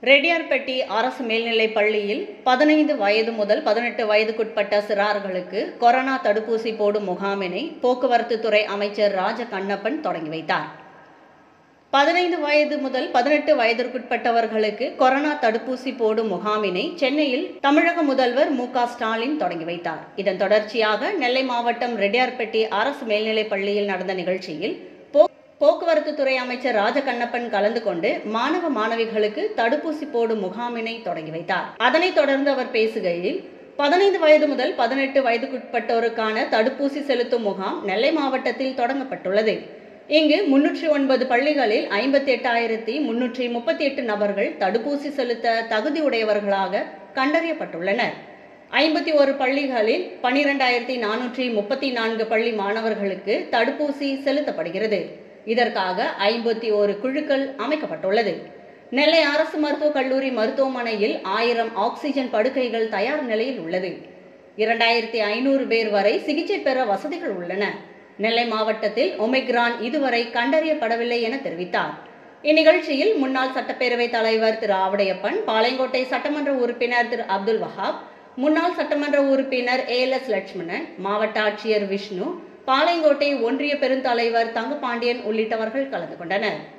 ரெட்டியார்பட்டி அரசு மேல்நிலைப் பள்ளியில் பதினைந்து வயது முதல் பதினெட்டு வயதுக்குட்பட்ட சிறார்களுக்கு கொரோனா தடுப்பூசி போடும் முகாமினை போக்குவரத்து துறை அமைச்சர் ராஜ கண்ணப்பன் தொடங்கி வைத்தார் பதினைந்து வயது முதல் பதினெட்டு வயதிற்குட்பட்டவர்களுக்கு கொரோனா தடுப்பூசி போடும் முகாமினை சென்னையில் தமிழக முதல்வர் மு க ஸ்டாலின் தொடங்கி வைத்தார் இதன் தொடர்ச்சியாக நெல்லை மாவட்டம் ரெட்டியார்பட்டி அரசு மேல்நிலைப் பள்ளியில் நடந்த நிகழ்ச்சியில் போ- போக்குவரத்து துறை அமைச்சர் ராஜகண்ணப்பன் கலந்து கொண்டு மாணவ மாணவிகளுக்கு தடுப்பூசி போடும் முகாமினை தொடங்கி வைத்தார் அதனைத் தொடர்ந்து அவர் பேசுகையில் பதினைந்து வயது முதல் பதினெட்டு வயதுக்குட்பட்டோருக்கான தடுப்பூசி செலுத்தும் முகாம் நெல்லை மாவட்டத்தில் தொடங்கப்பட்டுள்ளது இங்கு முன்னூற்றி ஒன்பது பள்ளிகளில் ஐம்பத்தி எட்டாயிரத்தி முன்னூற்றி முப்பத்தி எட்டு நபர்கள் தடுப்பூசி செலுத்த தகுதியுடையவர்களாக கண்டறியப்பட்டுள்ளனர் ஐம்பத்தி ஒரு பள்ளிகளில் பனிரெண்டாயிரத்தி நானூற்றி முப்பத்தி நான்கு பள்ளி மாணவர்களுக்கு தடுப்பூசி செலுத்தப்படுகிறது இதற்காக ஐம்பத்தி ஒரு குழுக்கள் அமைக்கப்பட்டுள்ளது நெல்லை அரசு மருத்துவக் கல்லூரி மருத்துவமனையில் ஆயிரம் ஆக்சிஜன் படுக்கைகள் தயார் நிலையில் உள்ளது இரண்டாயிரத்தி ஐநூறு பேர் வரை சிகிச்சை பெற வசதிகள் உள்ளன நெல்லை மாவட்டத்தில் ஒமிக்ரான் இதுவரை கண்டறியப்படவில்லை என தெரிவித்தார் இந்நிகழ்ச்சியில் முன்னாள் சட்டப்பேரவைத் தலைவர் திரு ஆவடையப்பன் பாளையங்கோட்டை சட்டமன்ற உறுப்பினர் திரு அப்துல் வஹாப் முன்னாள் சட்டமன்ற உறுப்பினர் ஏ எல் எஸ் லட்சுமணன் மாவட்ட ஆட்சியர் விஷ்ணு பாளையங்கோட்டை ஒன்றிய பெருந்தலைவர் தங்கபாண்டியன் உள்ளிட்டவர்கள் கலந்து கொண்டனர்